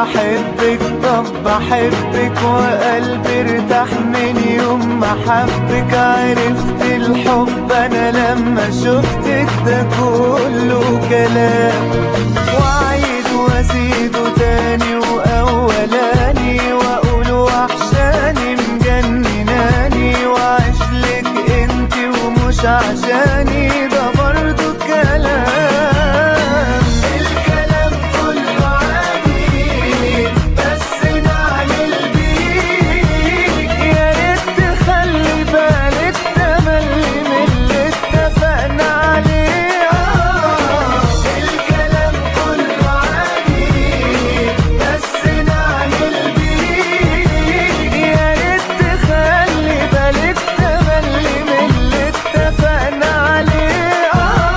بحبك طب بحبك وقلبي ارتاح من يوم ما حبك عرفت الحب انا لما شفتك ده كله كلام وعيد وازيده تاني واولاني واقول وحشاني مجنناني وعشلك انتي ومش عشاني ده برضو كلام الكلام كله عادي بس نعمل بيه يا ريت تخلي بالك تملي من اللي اتفقنا عليه آه الكلام كله عادي بس نعمل بيه يا ريت تخلي بالك تملي من اللي اتفقنا عليه آه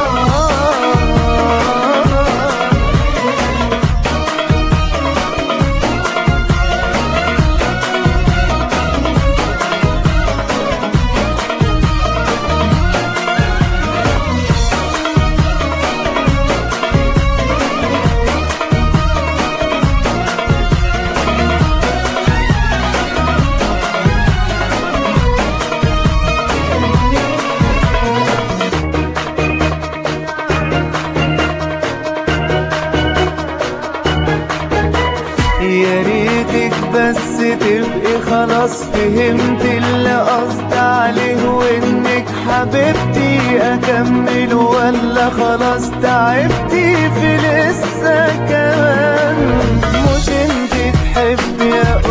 يا ريتك بس تبقي خلاص فهمت اللي قصدي عليه وانك حبيبتي اكمل ولا خلاص تعبتي في لسه كمان مش انت تحبي